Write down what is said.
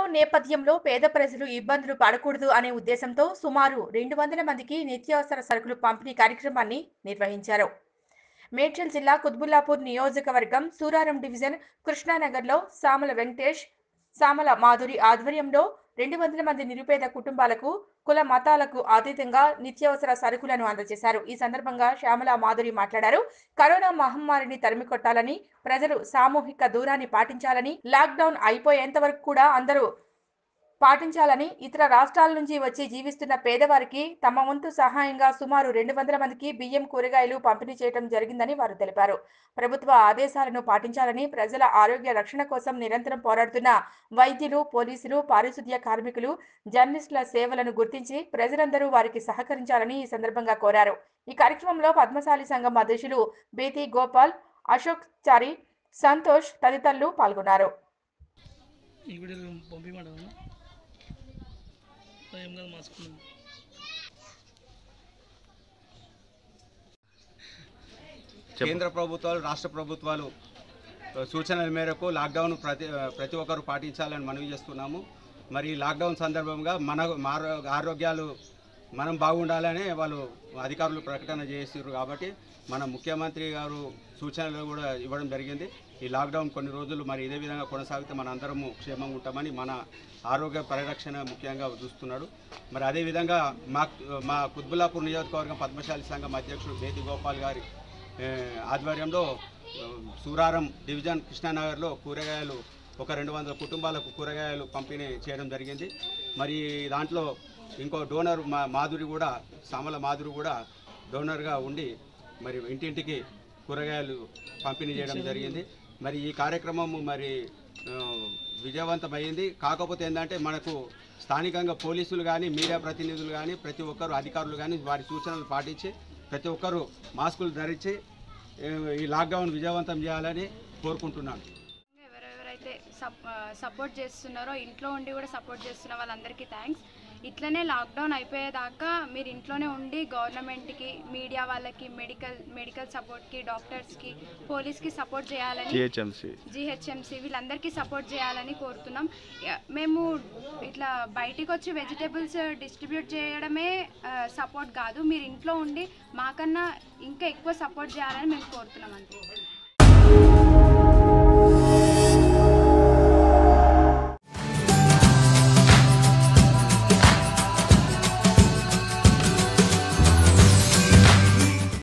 lockdown నేపథ్యంలో పేద ప్రజలు ఇబ్బందులు పడకూడదు అనే ఉద్దేశంతో సుమారు రెండు వందల మందికి నిత్యావసర సరుకులు పంపిణీ కార్యక్రమాన్ని నిర్వహించారు మేడ్చల్ జిల్లా కుత్బుల్లాపూర్ నియోజకవర్గం సూరారం డివిజన్ కృష్ణానగర్లో సామల వెంకటేష్ సామల మాధురి ఆధ్వర్యంలో రెండు వందల మంది నిరుపేద కుటుంబాలకు కుల మతాలకు అతీతంగా నిత్యావసర సరుకులను అందజేశారు ఈ సందర్భంగా శ్యామల మాధురి మాట్లాడారు కరోనా మహమ్మారిని తరిమికొట్టాలని ప్రజలు సామూహిక దూరాన్ని పాటించాలని లాక్డౌన్ అయిపోయేంత వరకు కూడా అందరూ పాటించాలని ఇతర రాష్ట్రాల నుంచి వచ్చి జీవిస్తున్న పేదవారికి తమ వంతు సహాయంగా సుమారు రెండు వందల మందికి బియ్యం కూరగాయలు పంపిణీ చేయడం జరిగిందని వారు తెలిపారు ప్రభుత్వ ఆదేశాలను పాటించాలని ప్రజల ఆరోగ్య రక్షణ కోసం నిరంతరం పోరాడుతున్న వైద్యులు పోలీసులు పారిశుద్ధ్య కార్మికులు జర్నలిస్టుల సేవలను గుర్తించి ప్రజలందరూ వారికి సహకరించాలని ఈ సందర్భంగా కోరారు ఈ కార్యక్రమంలో పద్మశాలి సంఘం అధ్యక్షులు బీతి గోపాల్ అశోక్ చారి సంతోష్ తదితరులు పాల్గొన్నారు ఈ వీడియోలు పంపించమంటావా ఏం కాదు మాసుకున్నాను కేంద్ర ప్రభుత్వాలు రాష్ట్ర ప్రభుత్వాలు ఆ, సూచనల మేరకు లాక్డౌన్ ప్రతి ఆ, ప్రతి ఒక్కరు పాటించాలని మనవి చేస్తున్నాము మరి ఈ లాక్డౌన్ సందర్భంగా మన మారో ఆరోగ్యాలు మనం బాగుండాలని వాళ్ళు అధికారులు ప్రకటన చేసారు కాబట్టి మన ముఖ్యమంత్రి గారు సూచనలు కూడా ఇవ్వడం జరిగింది ఈ లాక్డౌన్ కొన్ని రోజులు మరి ఇదే విధంగా కొనసాగితే మన అందరము క్షేమంగా ఉంటామని మన ఆరోగ్య పరిరక్షణ ముఖ్యంగా చూస్తున్నాడు మరి అదేవిధంగా మా మా కుత్బుల్లాపూర్ నియోజకవర్గం పద్మశాలి సంఘం అధ్యక్షుడు బేతి గోపాల్ గారి ఏ, ఆధ్వర్యంలో ఆ, సూరారం డివిజన్ కృష్ణానగర్లో కూరగాయలు ఒక రెండు వందల కుటుంబాలకు కూరగాయలు పంపిణీ చేయడం జరిగింది మరి దాంట్లో ఇంకో డోనర్ మా మాధురి కూడా సామల మాధురి కూడా డోనర్గా ఉండి మరి ఇంటింటికి కూరగాయలు పంపిణీ చేయడం జరిగింది మరి ఈ కార్యక్రమం మరి ఆ, విజయవంతమైంది కాకపోతే ఏంటంటే మనకు స్థానికంగా పోలీసులు కానీ మీడియా ప్రతినిధులు కానీ ప్రతి ఒక్కరు అధికారులు కానీ వారి సూచనలు పాటించి ప్రతి ఒక్కరూ మాస్కులు ధరించి ఏ, ఈ లాక్డౌన్ విజయవంతం చేయాలని కోరుకుంటున్నాను ఎవరెవరైతే సప్ సపోర్ట్ చేస్తున్నారో ఇంట్లో ఉండి కూడా సపోర్ట్ చేస్తున్న వాళ్ళందరికీ థ్యాంక్స్ ఇట్లనే లాక్డౌన్ అయిపోయేదాకా మీరు ఇంట్లోనే ఉండి గవర్నమెంట్కి మీడియా వాళ్ళకి మెడికల్ మెడికల్ సపోర్ట్కి డాక్టర్స్కి పోలీస్కి సపోర్ట్ చేయాలని జిహెచ్ఎంసి జిహెచ్ఎంసి వీళ్ళందరికీ సపోర్ట్ చేయాలని కోరుతున్నాం యా- మేము ఇట్లా బయటికి వచ్చి వెజిటేబుల్స్ డిస్ట్రిబ్యూట్ చేయడమే సపోర్ట్ కాదు మీరు ఇంట్లో ఉండి మాకన్నా ఇంకా ఎక్కువ సపోర్ట్ చేయాలని మేము కోరుతున్నాం అంతే